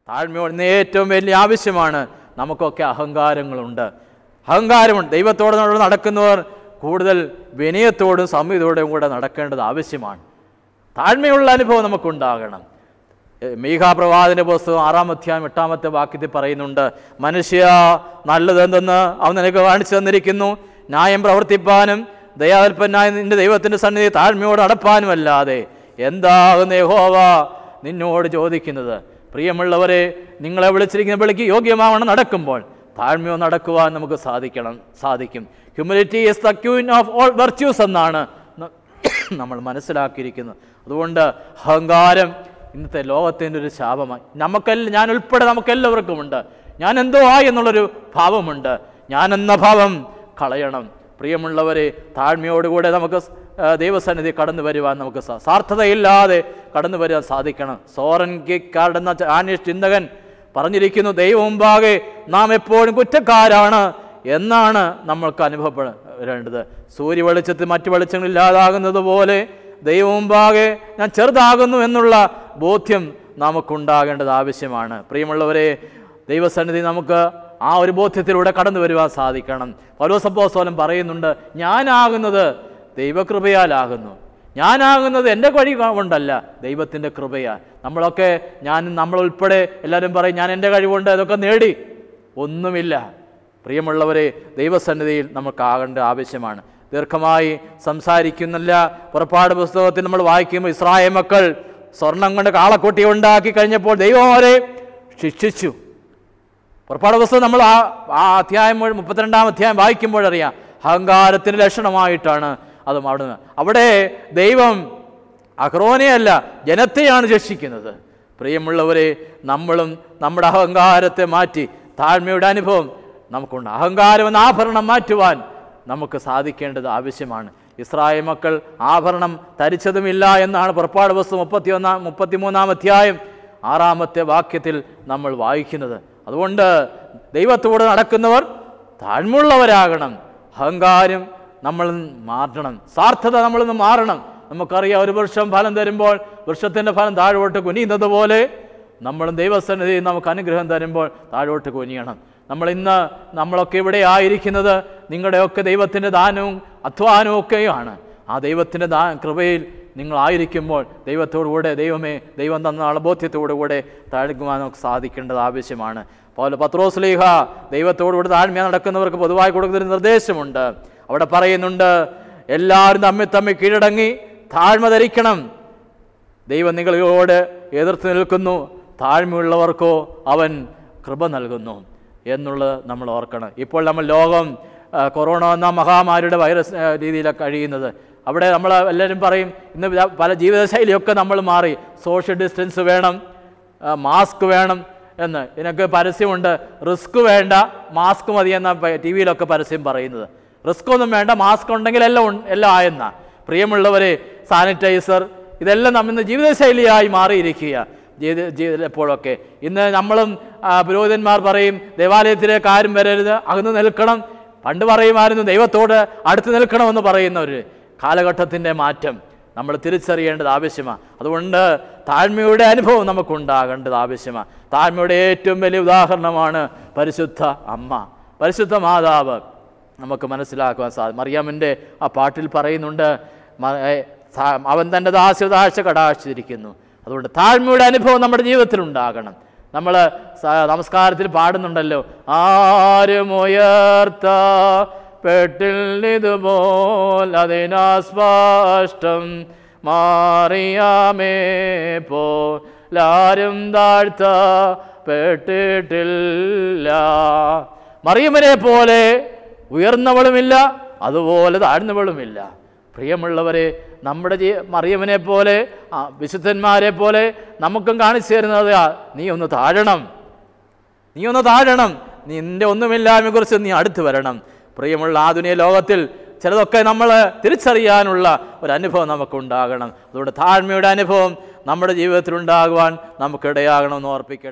താഴ്മയോട് ഏറ്റവും വലിയ ആവശ്യമാണ് നമുക്കൊക്കെ അഹങ്കാരങ്ങളുണ്ട് അഹങ്കാരമുണ്ട് ദൈവത്തോട് നമ്മൾ നടക്കുന്നവർ കൂടുതൽ വിനയത്തോടും സംഹിതയോടും കൂടെ നടക്കേണ്ടത് ആവശ്യമാണ് താഴ്മയുള്ള അനുഭവം നമുക്കുണ്ടാകണം മീഹാപ്രവാദിന്റെ പുസ്തകം ആറാം അധ്യായം എട്ടാമത്തെ വാക്യത്തിൽ പറയുന്നുണ്ട് മനുഷ്യ നല്ലതെന്തെന്ന് അവൻ നിനക്ക് കാണിച്ചു തന്നിരിക്കുന്നു ന്യായം പ്രവർത്തിപ്പാനും ദയാൽപ്പനായ നിന്റെ ദൈവത്തിന്റെ സന്നിധി താഴ്മയോട് അടപ്പാനുമല്ലാതെ എന്താകുന്ന യഹോവ നിന്നോട് ചോദിക്കുന്നത് പ്രിയമുള്ളവരെ നിങ്ങളെ വിളിച്ചിരിക്കുന്ന വിളിക്ക് യോഗ്യമാവണം നടക്കുമ്പോൾ താഴ്മയോ നടക്കുവാൻ നമുക്ക് സാധിക്കണം സാധിക്കും humility is the queen of all virtues എന്നാണ് ന- നമ്മൾ മനസ്സിലാക്കിയിരിക്കുന്നത് അതുകൊണ്ട് അഹങ്കാരം ഇന്നത്തെ ലോകത്തിൻ്റെ ഒരു ശാപമായി നമുക്കെല്ലാം ഞാൻ ഉൾപ്പെടെ നമുക്കെല്ലാവർക്കും ഉണ്ട് ഞാൻ എന്തോ ആയി എന്നുള്ളൊരു ഭാവമുണ്ട് ഞാൻ എന്ന ഭാവം കളയണം പ്രിയമുള്ളവരെ താഴ്മയോടുകൂടെ നമുക്ക് സ്- ആ, ദൈവസന്നിധി കടന്നു വരുവാൻ നമുക്ക് സാ- സാർത്ഥതയില്ലാതെ കടന്നു വരാൻ സാധിക്കണം സോറൻ കിക്കാർഡ് എന്ന ചാനീഷ് ചിന്തകൻ പറഞ്ഞിരിക്കുന്നു ദൈവം മുമ്പാകെ നാം എപ്പോഴും കുറ്റക്കാരാണ് എന്നാണ് നമ്മൾക്ക് അനുഭവപ്പെടേണ്ടത് സൂര്യ വെളിച്ചത്തിൽ മറ്റു വെളിച്ചങ്ങൾ ഇല്ലാതാകുന്നത് പോലെ ദൈവം മുമ്പാകെ ഞാൻ ചെറുതാകുന്നു എന്നുള്ള ബോധ്യം നമുക്കുണ്ടാകേണ്ടത് ആവശ്യമാണ് പ്രിയമുള്ളവരെ ദൈവസന്നിധി നമുക്ക് ആ ഒരു ബോധ്യത്തിലൂടെ കടന്നു വരുവാൻ സാധിക്കണം പൗലോസപ്പോസ്തലൻ പറയുന്നുണ്ട് ഞാനാകുന്നത് ദൈവകൃപയാലാകുന്നു ഞാനാകുന്നത് എൻ്റെ വഴി കൊണ്ടല്ല ദൈവത്തിൻ്റെ കൃപയാൽ നമ്മളൊക്കെ ഞാൻ നമ്മളുൾപ്പെടെ എല്ലാവരും പറയും ഞാൻ എൻ്റെ കഴിവുകൊണ്ട് അതൊക്കെ നേടി ഒന്നുമില്ല പ്രിയമുള്ളവരെ ദൈവസന്നിധിയിൽ നമുക്കാകേണ്ട ആവശ്യമാണ് ദീർഘമായി സംസാരിക്കുന്നില്ല പുറപ്പാട് പുസ്തകത്തിൽ നമ്മൾ വായിക്കുമ്പോൾ ഇസ്രായേൽ മക്കൾ സ്വർണം കൊണ്ട് കാളക്കുട്ടി ഉണ്ടാക്കി കഴിഞ്ഞപ്പോൾ ദൈവം അവരെ ശിക്ഷിച്ചു പുറപ്പാട് പുസ്തകം നമ്മൾ ആ ആ അധ്യായം മുഴുവൻ മുപ്പത്തിരണ്ടാം അധ്യായം വായിക്കുമ്പോഴറിയാം അഹങ്കാരത്തിൻ്റെ ലക്ഷണമായിട്ടാണ് അതും അവിടുന്ന് അവിടെ ദൈവം അഹ്റോനെയല്ല ജനത്തെയാണ് ശിക്ഷിക്കുന്നത് പ്രിയമുള്ളവരെ നമ്മളും നമ്മുടെ അഹങ്കാരത്തെ മാറ്റി താഴ്മയുടെ അനുഭവം നമുക്കുണ്ട് അഹങ്കാരം എന്ന ആഭരണം മാറ്റുവാൻ നമുക്ക് സാധിക്കേണ്ടത് ആവശ്യമാണ് ഇസ്രായേൽ മക്കൾ ആഭരണം ധരിച്ചതുമില്ല എന്നാണ് പുറപ്പാട് പുസ്തകം മുപ്പത്തി ഒന്നാം മുപ്പത്തിമൂന്നാം അധ്യായം ആറാമത്തെ വാക്യത്തിൽ നമ്മൾ വായിക്കുന്നത് അതുകൊണ്ട് ദൈവത്തോട് നടക്കുന്നവർ താഴ്മുള്ളവരാകണം അഹങ്കാരം നമ്മൾ മാറണം സാർത്ഥത നമ്മളിൽ നിന്ന് മാറണം നമുക്കറിയാം ഒരു വൃക്ഷം ഫലം തരുമ്പോൾ വൃക്ഷത്തിൻ്റെ ഫലം താഴോട്ട് കുനിയുന്നത് പോലെ നമ്മളും ദൈവസന്നിധി നമുക്ക് അനുഗ്രഹം തരുമ്പോൾ താഴോട്ട് കുനിയണം നമ്മൾ ഇന്ന് നമ്മളൊക്കെ ഇവിടെ ആയിരിക്കുന്നത് നിങ്ങളുടെയൊക്കെ ദൈവത്തിൻ്റെ ദാനവും അധ്വാനവും ഒക്കെയാണ് ആ ദൈവത്തിൻ്റെ ദാ കൃപയിൽ നിങ്ങളായിരിക്കുമ്പോൾ ദൈവത്തോടുകൂടെ ദൈവമേ ദൈവം തന്ന ബോധ്യത്തോടുകൂടെ താഴ്ക്കുവാൻ നമുക്ക് സാധിക്കേണ്ടത് ആവശ്യമാണ് പോലെ പത്രോസ്ലീഹ ദൈവത്തോടുകൂടി താഴ്മ നടക്കുന്നവർക്ക് പൊതുവായി കൊടുക്കുന്നൊരു നിർദ്ദേശമുണ്ട് അവിടെ പറയുന്നുണ്ട് എല്ലാവരും തമ്മിൽ തമ്മിൽ കീഴടങ്ങി താഴ്മ ധരിക്കണം ദൈവം നിങ്ങളോട് എതിർത്ത് നിൽക്കുന്നു താഴ്മയുള്ളവർക്കോ അവൻ കൃപ നൽകുന്നു എന്നുള്ളത് നമ്മൾ ഓർക്കണം ഇപ്പോൾ നമ്മൾ ലോകം ആ, കൊറോണ എന്ന മഹാമാരിയുടെ വൈറസ് ആ, രീതിയിലാണ് കഴിയുന്നത് അവിടെ നമ്മൾ എല്ലാവരും പറയും ഇന്ന് വിധ- പല ജീവിതശൈലിയൊക്കെ നമ്മൾ മാറി സോഷ്യൽ ഡിസ്റ്റൻസ് വേണം ആ, മാസ്ക് വേണം എന്ന് ഇതിനൊക്കെ പരസ്യമുണ്ട് റിസ്ക് വേണ്ട മാസ്ക് മതി എന്ന ടി വിയിലൊക്കെ പരസ്യം പറയുന്നത് റിസ്ക് ഒന്നും വേണ്ട മാസ്ക് ഉണ്ടെങ്കിൽ എല്ലാം ഉൺ- എല്ലാം ആയെന്ന പ്രിയമുള്ളവരെ സാനിറ്റൈസർ ഇതെല്ലാം നമ്മൾ ഇന്ന് ജീവിതശൈലിയായി മാറിയിരിക്കുക ജീവിത ജീവിത എപ്പോഴൊക്കെ ഇന്ന് നമ്മളും ആ, പുരോഹിതന്മാർ പറയും ദേവാലയത്തിലേക്ക് ആരും വരരുത് അകന്ന് നിൽക്കണം പണ്ട് പറയുമായിരുന്നു ദൈവത്തോട് അടുത്ത് നിൽക്കണമെന്ന് പറയുന്നവർ കാലഘട്ടത്തിൻ്റെ മാറ്റം നമ്മൾ തിരിച്ചറിയേണ്ടത് ആവശ്യമാണ് അതുകൊണ്ട് താഴ്മയുടെ അനുഭവം നമുക്കുണ്ടാകേണ്ടത് ആവശ്യമാണ് താഴ്മയുടെ ഏറ്റവും വലിയ ഉദാഹരണമാണ് പരിശുദ്ധ അമ്മ പരിശുദ്ധ മാതാവ് നമുക്ക് മനസ്സിലാക്കുവാൻ സാധിക്കും മറിയാമിൻ്റെ ആ പാട്ടിൽ പറയുന്നുണ്ട് മ- ഏ, സാ- അവൻ തൻ്റെ ദാസ്യതാഴ്ച കടാക്ഷിച്ചിരിക്കുന്നു അതുകൊണ്ട് താഴ്മയുടെ അനുഭവം നമ്മുടെ ജീവിതത്തിൽ ഉണ്ടാകണം നമ്മൾ നമസ്കാരത്തിൽ പാടുന്നുണ്ടല്ലോ ആരും ഉയർത്ത പെട്ടിൽ അതിനാ സ്പഷ്ടം മാറിയാമേ പോലാരും താഴ്ത്ത പെട്ടിട്ടില്ല മറിയമ്മനെ പോലെ ഉയർന്നവളുമില്ല അതുപോലെ താഴ്ന്നവളുമില്ല പ്രിയമുള്ളവരെ നമ്മുടെ ജീ മറിയമ്മനെ പോലെ ആ, വിശുദ്ധന്മാരെ പോലെ നമുക്കും കാണിച്ചു തരുന്നത് ആ, നീ ഒന്ന് താഴണം നീ ഒന്ന് താഴണം നിന്റെ ഒന്നുമില്ലായ്മയെക്കുറിച്ച് നീ അടുത്ത് വരണം പ്രിയമുള്ള ആധുനിക ലോകത്തിൽ ചിലതൊക്കെ നമ്മൾ തിരിച്ചറിയാനുള്ള ഒരു അനുഭവം നമുക്കുണ്ടാകണം അതുകൊണ്ട് താഴ്മയുടെ അനുഭവം നമ്മുടെ ജീവിതത്തിൽ ഉണ്ടാകുവാൻ നമുക്കിടയാകണമെന്ന് ഓർപ്പിക്കട്ടെ